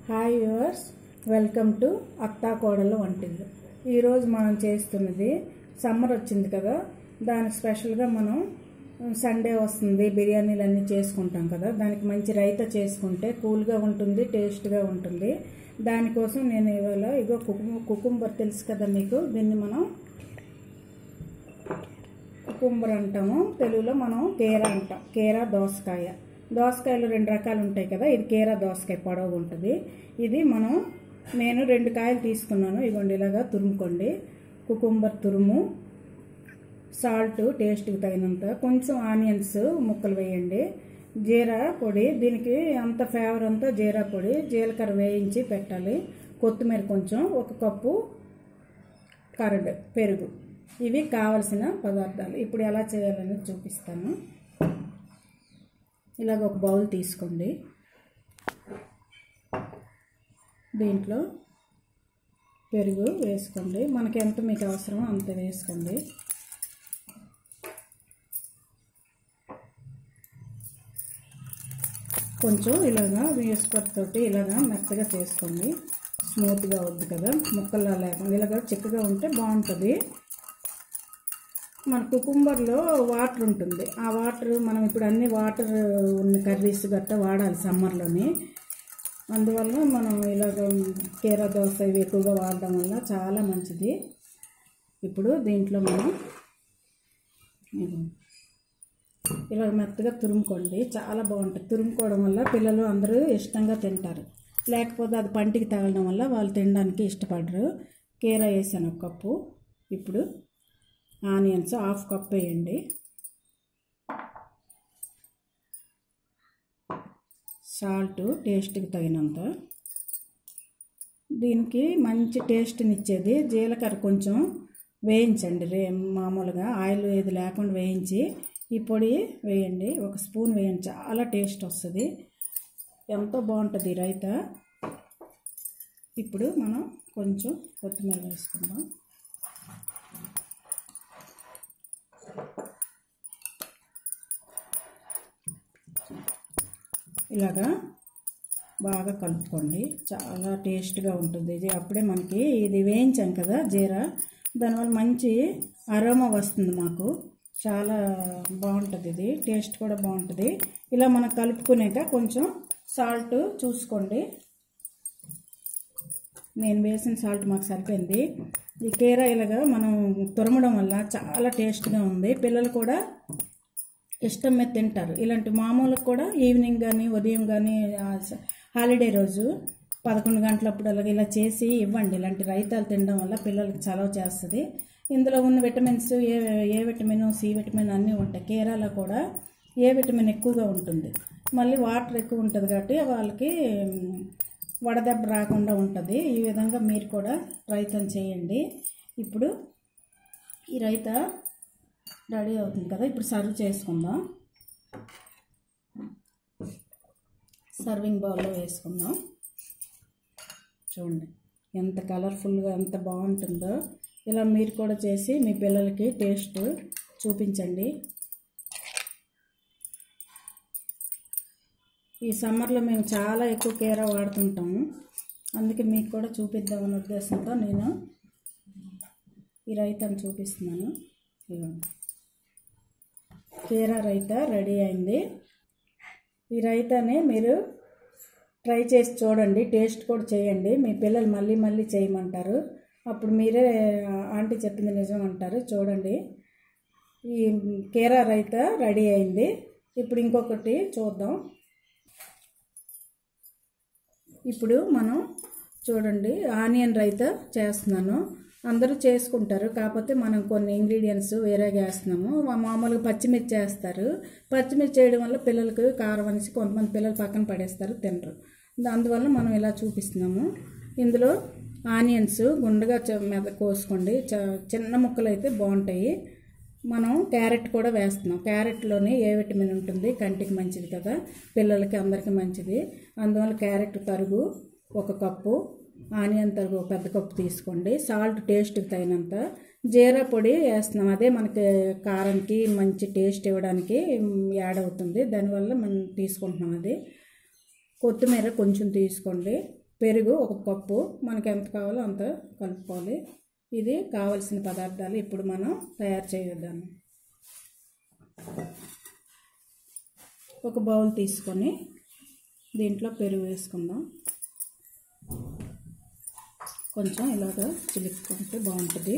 hi yours welcome to అత్తా కోడల వంటిల్లు ఈరోజు మనం చేస్తున్నది సమ్మర్ వచ్చింది కదా దానికి స్పెషల్గా మనం సండే వస్తుంది బిర్యానీలు అన్నీ చేసుకుంటాం కదా దానికి మంచి రైతా చేసుకుంటే కూల్గా ఉంటుంది టేస్ట్గా ఉంటుంది దానికోసం నేను ఇవాళ ఇగో కుకుం కుకుంబర్ తెలుసు కదా మీకు దీన్ని మనం కుకుంబర్ అంటాము తెలుగులో మనం కేరా అంటాం కేరా దోసకాయ దోసకాయలు రెండు రకాలు ఉంటాయి కదా ఇది కేరా దోసకాయ పొడవుగా ఉంటుంది ఇది మనం నేను రెండు కాయలు తీసుకున్నాను ఇవ్వండి ఇలాగా తురుముకోండి కుకుంబర్ తురుము సాల్ట్ టేస్ట్కి తగినంత కొంచెం ఆనియన్స్ ముక్కలు వేయండి జీరా పొడి దీనికి అంత ఫ్లేవర్ అంతా జీరా పొడి జీలకర్ర వేయించి పెట్టాలి కొత్తిమీర కొంచెం ఒక కప్పు కరడ్ పెరుగు ఇవి కావలసిన పదార్థాలు ఇప్పుడు ఎలా చేయాలని చూపిస్తాను ఇలాగ ఒక బౌల్ తీసుకోండి దీంట్లో పెరుగు వేసుకోండి మనకి ఎంత మీకు అవసరమో అంత వేసుకోండి కొంచెం ఇలాగా వేసుకోతోటి ఇలాగా మెత్తగా చేసుకోండి స్మూత్గా వద్దు కదా ముక్కల్లా లేకుండా ఇలాగ చిక్కగా ఉంటే బాగుంటుంది మన కుకుంబర్లో వాటర్ ఉంటుంది ఆ వాటర్ మనం ఇప్పుడు అన్ని వాటర్ ఉన్న కర్రీస్ గట్టా వాడాలి సమ్మర్లోని అందువల్ల మనం ఇలాగ కీరా దోశ ఇవి ఎక్కువగా వాడడం వల్ల చాలా మంచిది ఇప్పుడు దీంట్లో మనం ఇలా మెత్తగా తురుముకోండి చాలా బాగుంటుంది తురుముకోవడం వల్ల పిల్లలు అందరూ ఇష్టంగా తింటారు లేకపోతే అది పంటికి తగలడం వల్ల వాళ్ళు తినడానికి ఇష్టపడరు కీరా వేసాను ఒక కప్పు ఇప్పుడు ఆనియన్స్ హాఫ్ కప్ వేయండి సాల్ట్ టేస్ట్కి తగినంత దీనికి మంచి టేస్ట్ని ఇచ్చేది జీలకర్ర కొంచెం వేయించండి రే మామూలుగా ఆయిల్ ఏది లేకుండా వేయించి ఈ పొడి వేయండి ఒక స్పూన్ వేయండి చాలా టేస్ట్ వస్తుంది ఎంతో బాగుంటుంది రైత ఇప్పుడు మనం కొంచెం కొత్తిమీర వేసుకుందాం ఇలాగా బాగా కలుపుకోండి చాలా టేస్ట్గా ఉంటుంది ఇది అప్పుడే మనకి ఇది వేయించాం కదా జీరా దానివల్ల మంచి అరోమా వస్తుంది మాకు చాలా బాగుంటుంది ఇది టేస్ట్ కూడా బాగుంటుంది ఇలా మనం కలుపుకునేక కొంచెం సాల్ట్ చూసుకోండి నేను వేసిన సాల్ట్ మాకు సరిపోయింది ఈ కీరా ఇలాగా మనం తురమడం వల్ల చాలా టేస్ట్గా ఉంది పిల్లలు కూడా ఇష్టం మీద తింటారు ఇలాంటి మామూలుగా కూడా ఈవినింగ్ కానీ ఉదయం కానీ హాలిడే రోజు పదకొండు గంటలప్పుడు అలాగ ఇలా చేసి ఇవ్వండి ఇలాంటి రైతాలు తినడం వల్ల పిల్లలకి చలవ చేస్తుంది ఇందులో ఉన్న vitamins A A vitamin C vitamin అన్నీ ఉంటాయి కేరాలో కూడా ఏ విటమిన్ ఎక్కువగా ఉంటుంది మళ్ళీ వాటర్ ఎక్కువ ఉంటుంది కాబట్టి వాళ్ళకి వడదెబ్బ రాకుండా ఉంటుంది ఈ విధంగా మీరు కూడా రైతం చేయండి ఇప్పుడు ఈ రైత రెడీ అవుతుంది కదా ఇప్పుడు సర్వ్ చేసుకుందాం సర్వింగ్ బౌల్లో వేసుకుందాం చూడండి ఎంత కలర్ఫుల్గా ఎంత బాగుంటుందో ఇలా మీరు కూడా చేసి మీ పిల్లలకి టేస్ట్ చూపించండి ఈ సమ్మర్లో మేము చాలా ఎక్కువ కేరా వాడుతుంటాము అందుకే మీకు కూడా చూపిద్దామన్న ఉద్దేశంతో నేను ఈ రైతాను చూపిస్తున్నాను ఇవ్వండి కీరా రైతా రెడీ అయింది ఈ రైతాని మీరు ట్రై చేసి చూడండి టేస్ట్ కూడా చేయండి మీ పిల్లలు మళ్ళీ మళ్ళీ చేయమంటారు అప్పుడు మీరే ఆంటీ చెప్పింది నిజం అంటారు చూడండి ఈ కీరా రైతా రెడీ అయింది ఇప్పుడు ఇంకొకటి చూద్దాం ఇప్పుడు మనం చూడండి ఆనియన్ రైతా చేస్తున్నాను అందరూ చేసుకుంటారు కాకపోతే మనం కొన్ని ఇంగ్రీడియంట్స్ వేరేగా వేస్తున్నాము మామూలుగా పచ్చిమిర్చి వేస్తారు పచ్చిమిర్చి చేయడం వల్ల పిల్లలకు కారం అనేసి కొంతమంది పిల్లలు పక్కన పడేస్తారు తినరు అందువల్ల మనం ఇలా చూపిస్తున్నాము ఇందులో ఆనియన్స్ గుండగా మెద కోసుకోండి చిన్న ముక్కలు అయితే బాగుంటాయి మనం క్యారెట్ కూడా వేస్తున్నాం క్యారెట్లోనే ఏ విటమిన్ ఉంటుంది కంటికి మంచిది కదా పిల్లలకి అందరికీ మంచిది అందువల్ల క్యారెట్ తరుగు ఒక కప్పు ఆనియన్ తరుగు పెద్ద కప్పు తీసుకోండి సాల్ట్ టేస్ట్కి తగినంత జీరా పొడి వేస్తున్నాం అదే మనకి కారంకి మంచి టేస్ట్ ఇవ్వడానికి యాడ్ అవుతుంది దానివల్ల మనం తీసుకుంటున్నాం అది కొత్తిమీర కొంచెం తీసుకోండి పెరుగు ఒక కప్పు మనకి ఎంత కావాలో అంత కలుపుకోవాలి ఇది కావలసిన పదార్థాలు ఇప్పుడు మనం తయారు చేద్దాం ఒక బౌల్ తీసుకొని దీంట్లో పెరుగు వేసుకుందాం కొంచెం ఇలాగ చిలుక్కుంటే బాగుంటుంది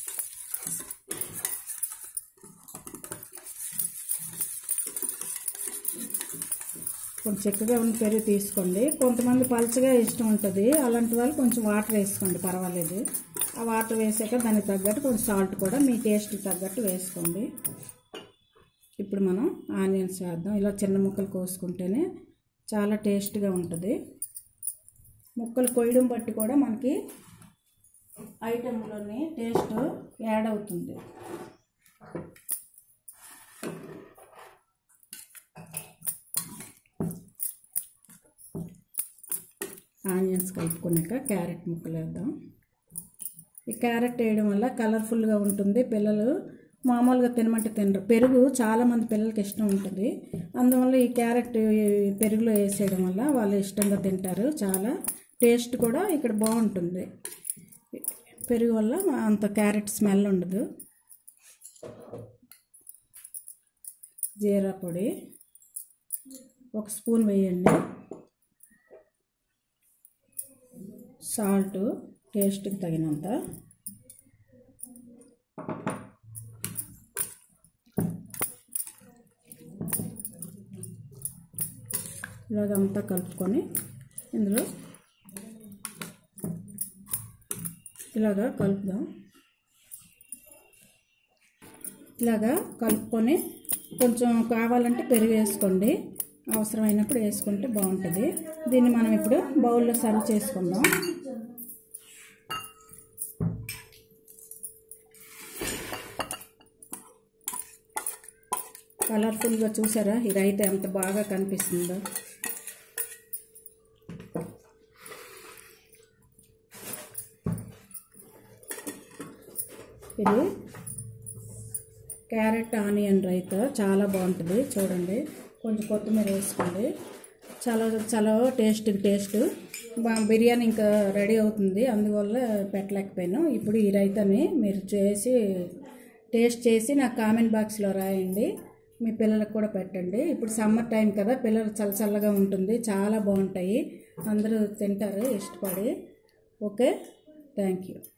కొంచెం చిక్కగా ఉన్న పెరుగు తీసుకోండి కొంతమంది పలుచగా ఇష్టం ఉంటుంది అలాంటి వాళ్ళు కొంచెం వాటర్ వేసుకోండి పర్వాలేదు ఆ వాటర్ వేసాక దానికి తగ్గట్టు కొంచెం సాల్ట్ కూడా మీ టేస్ట్కి తగ్గట్టు వేసుకోండి ఇప్పుడు మనం ఆనియన్స్ వేద్దాం ఇలా చిన్న ముక్కలు కోసుకుంటేనే చాలా టేస్ట్గా ఉంటుంది ముక్కలు కొయ్యడం బట్టి కూడా మనకి ఐటెంలోని టేస్ట్ యాడ్ అవుతుంది ఆనియన్స్ కలుపుకున్నాక క్యారెట్ ముక్కలు వేద్దాం ఈ క్యారెట్ వేయడం వల్ల కలర్ఫుల్గా ఉంటుంది పిల్లలు మామూలుగా తినమంటే తినరు పెరుగు చాలామంది పిల్లలకి ఇష్టం ఉంటుంది అందువల్ల ఈ క్యారెట్ ఈ పెరుగులో వేసేయడం వల్ల వాళ్ళు ఇష్టంగా తింటారు చాలా టేస్ట్ కూడా ఇక్కడ బాగుంటుంది పెరుగు వల్ల అంత క్యారెట్ స్మెల్ ఉండదు జీరా పొడి ఒక స్పూన్ వేయండి సాల్ట్ టేస్ట్కి తగినంత ఇలాగంతా కలుపుకొని ఇందులో ఇలాగా కలుపుదాం ఇలాగా కలుపుకొని కొంచెం కావాలంటే పెరుగు వేసుకోండి అవసరమైనప్పుడు వేసుకుంటే బాగుంటుంది దీన్ని మనం ఇప్పుడు బౌల్లో సర్వ్ చేసుకుందాం కలర్ఫుల్గా చూసారా ఈ రైత ఎంత బాగా కనిపిస్తుందో ఇది క్యారెట్ ఆనియన్ రైత చాలా బాగుంటుంది చూడండి కొంచెం కొత్తిమీర వేసుకోండి చాలా చాలా టేస్ట్ టేస్ట్ బా- బిర్యానీ ఇంకా రెడీ అవుతుంది అందువల్ల పెట్టలేకపోయాను ఇప్పుడు ఈ రైతాని మీరు చేసి టేస్ట్ చేసి నాకు కామెంట్ బాక్స్లో రాయండి మీ పిల్లలకు కూడా పెట్టండి ఇప్పుడు సమ్మర్ టైం కదా పిల్లలు చల్ల చల్లగా ఉంటుంది చాలా బాగుంటాయి అందరూ తింటారు ఇష్టపడి ఓకే థ్యాంక్ యూ